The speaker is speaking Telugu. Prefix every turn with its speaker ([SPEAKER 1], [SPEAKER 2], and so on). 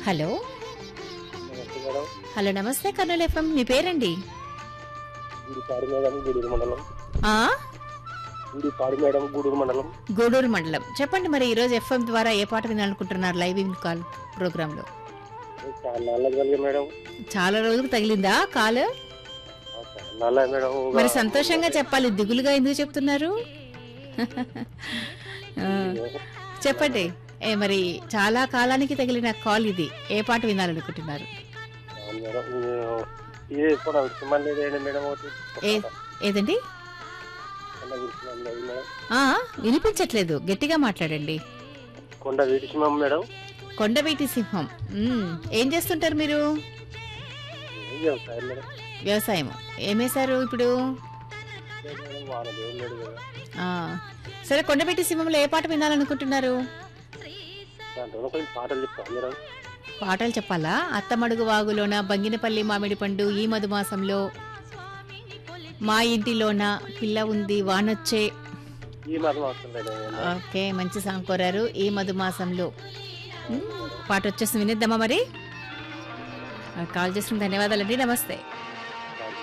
[SPEAKER 1] హలో
[SPEAKER 2] నమస్తే మేడం
[SPEAKER 1] హలో నమస్తే కర్నూలు ఎఫ్ఎం మీ పేరండి
[SPEAKER 2] గుడిపాడు మేడం గూడూరు మండలం
[SPEAKER 1] ఆ
[SPEAKER 2] గుడిపాడు మేడం గూడూరు మండలం
[SPEAKER 1] గూడూరు మండలం చెప్పండి మరి ఈరోజు ఎఫ్ఎం ద్వారా ఏ పాట వినాలనుకుంటున్నారు లైవ్ ఇన్ కాల్ ప్రోగ్రాంలో
[SPEAKER 2] చాలా నాలుగు కలిగే మేడం
[SPEAKER 1] చాలా రోజులకు తగిలిందా కాల్
[SPEAKER 2] నాలుగు మేడం ఒక-
[SPEAKER 1] మరి సంతోషంగా చెప్పాలి దిగులుగా ఎందుకు చెప్తున్నారు ఆ, చెప్పండి ఏ మరి చాలా కాలానికి తగిలిన కాల్ ఇది ఏ పాట వినాలనుకుంటున్నారు
[SPEAKER 2] అవును మేడం ఇది కూడా విషయం లేదండి మేడం ఒకటి
[SPEAKER 1] ఏ ఏదండి
[SPEAKER 2] కొండ విడిచిమం లేదు మేడం
[SPEAKER 1] ఆ వినిపించట్లేదు గట్టిగా మాట్లాడండి
[SPEAKER 2] కొండ విడిచిమం మేడం
[SPEAKER 1] కొండవీటి సింహం మ్మ్. ఏం చేస్తుంటారు మీరు
[SPEAKER 2] ఏం వ్యవసాయం మేడం
[SPEAKER 1] వ్యవసాయం ఏమేశారు ఇప్పుడు
[SPEAKER 2] లేదు మేడం వాన దేవుడు లేడు కదా
[SPEAKER 1] ఆ సరే కొండవీటి సింహంలో ఏ పాట వినాలనుకుంటున్నారు
[SPEAKER 2] దాంట్లో కొంచెం పాటలు చెప్తాను మేడం
[SPEAKER 1] పాటలు చెప్పాలా అత్తమడుగు వాగులోన బంగినపల్లి మామిడి పండు ఈ మధుమాసంలో మా ఇంటిలోన పిల్ల ఉంది వానొచ్చే
[SPEAKER 2] ఈ మాత్రం అవసరం లేదు మేడం.
[SPEAKER 1] ఓకే మంచి సాంగ్ కోరారు ఈ మధుమాసంలో మ్మ్. పాట వచ్చేసి వినిద్దామా మరి ఆ, కాల్ చేసిన ధన్యవాదాలండి నమస్తే